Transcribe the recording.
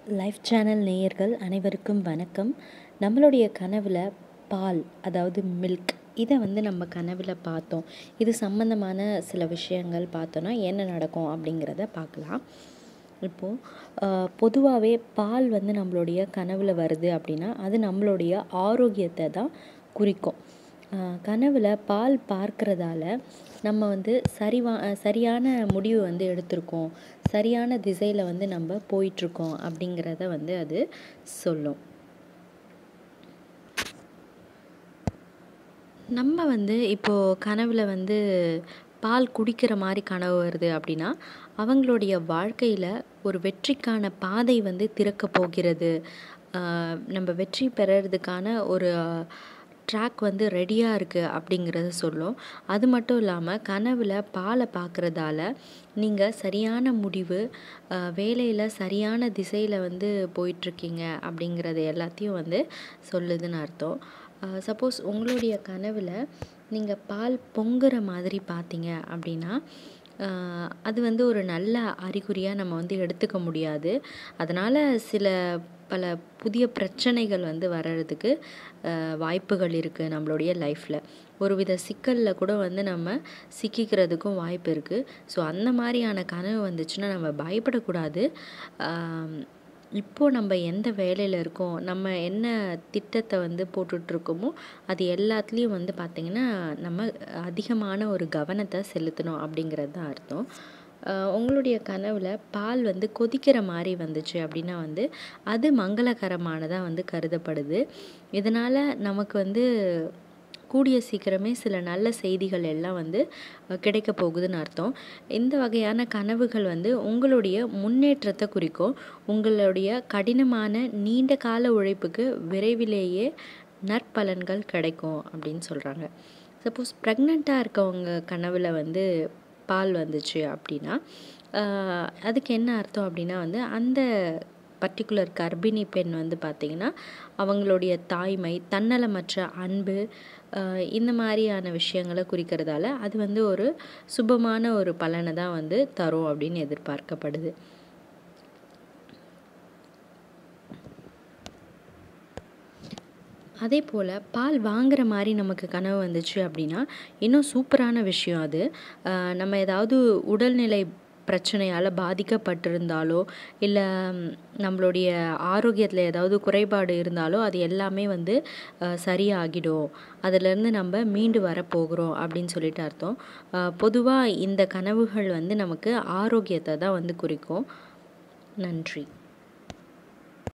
life channel நேயர்கள் அனைவருக்கும் வணக்கம் நம்மளுடைய கனவில் பால் அதாவது மில்க் இதை வந்து நம்ம கனவில் பார்த்தோம் இது சம்மந்தமான சில விஷயங்கள் பார்த்தோன்னா என்ன நடக்கும் அப்படிங்கிறத பார்க்கலாம் இப்போது பொதுவாகவே பால் வந்து நம்மளுடைய கனவில் வருது அப்படின்னா அது நம்மளுடைய ஆரோக்கியத்தை தான் குறிக்கும் கனவில் பால் பார்க்குறதால நம்ம வந்து சரிவா சரியான முடிவு வந்து எடுத்திருக்கோம் சரியான திசையில் வந்து நம்ம போயிட்டுருக்கோம் அப்படிங்கிறத வந்து அது சொல்லும் நம்ம வந்து இப்போது கனவில் வந்து பால் குடிக்கிற மாதிரி கனவு வருது அப்படின்னா அவங்களுடைய வாழ்க்கையில் ஒரு வெற்றிக்கான பாதை வந்து திறக்க போகிறது நம்ம வெற்றி பெறறதுக்கான ஒரு ட்ராக் வந்து ரெடியாக இருக்குது அப்படிங்கிறத சொல்லும் அது மட்டும் இல்லாமல் கனவில் பாலை பார்க்குறதால நீங்கள் சரியான முடிவு வேலையில் சரியான திசையில் வந்து போயிட்டுருக்கீங்க அப்படிங்கிறது எல்லாத்தையும் வந்து சொல்லுதுன்னு அர்த்தம் சப்போஸ் உங்களுடைய கனவில் நீங்கள் பால் பொங்குற மாதிரி பார்த்தீங்க அப்படின்னா அது வந்து ஒரு நல்ல அறிகுறியாக நம்ம வந்து எடுத்துக்க முடியாது அதனால் சில பல புதிய பிரச்சனைகள் வந்து வர்றதுக்கு வாய்ப்புகள் இருக்குது நம்மளுடைய லைஃப்பில் ஒரு வித சிக்கலில் கூட வந்து நம்ம சிக்கிக்கிறதுக்கும் வாய்ப்பு இருக்குது ஸோ அந்த மாதிரியான கனவு வந்துச்சுன்னா நம்ம பயப்படக்கூடாது இப்போது நம்ம எந்த வேலையில் இருக்கோம் நம்ம என்ன திட்டத்தை வந்து போட்டுட்ருக்கோமோ அது எல்லாத்துலேயும் வந்து பார்த்திங்கன்னா நம்ம அதிகமான ஒரு கவனத்தை செலுத்தணும் அப்படிங்கிறது தான் அர்த்தம் உங்களுடைய கனவில் பால் வந்து கொதிக்கிற மாதிரி வந்துச்சு அப்படின்னா வந்து அது மங்களகரமானதாக வந்து கருதப்படுது இதனால் நமக்கு வந்து கூடிய சீக்கிரமே சில நல்ல செய்திகள் எல்லாம் வந்து கிடைக்க போகுதுன்னு அர்த்தம் இந்த வகையான கனவுகள் வந்து உங்களுடைய முன்னேற்றத்தை குறிக்கும் உங்களுடைய கடினமான நீண்ட கால உழைப்புக்கு விரைவிலேயே நற்பலன்கள் கிடைக்கும் அப்படின்னு சொல்கிறாங்க சப்போஸ் ப்ரெக்னெண்ட்டாக இருக்கவங்க கனவில் வந்து பால் வந்துச்சு அப்படின்னா அதுக்கு என்ன அர்த்தம் அப்படின்னா வந்து அந்த பர்டிகுலர் கர்ப்பிணி பெண் வந்து பார்த்திங்கன்னா அவங்களுடைய தாய்மை தன்னலமற்ற அன்பு இந்த மாதிரியான விஷயங்களை குறிக்கிறதால அது வந்து ஒரு சுபமான ஒரு பலனை தான் வந்து தரும் அப்படின்னு எதிர்பார்க்கப்படுது அதே போல் பால் வாங்குகிற மாதிரி நமக்கு கனவு வந்துச்சு அப்படின்னா இன்னும் சூப்பரான விஷயம் அது நம்ம ஏதாவது உடல்நிலை பிரச்சனையால் பாதிக்கப்பட்டிருந்தாலோ இல்லை நம்மளுடைய ஆரோக்கியத்தில் ஏதாவது குறைபாடு இருந்தாலோ அது எல்லாமே வந்து சரியாகிடும் அதிலேருந்து நம்ம மீண்டு வரப்போகிறோம் அப்படின்னு சொல்லிட்டு அர்த்தம் பொதுவாக இந்த கனவுகள் வந்து நமக்கு ஆரோக்கியத்தை தான் வந்து குறிக்கும் நன்றி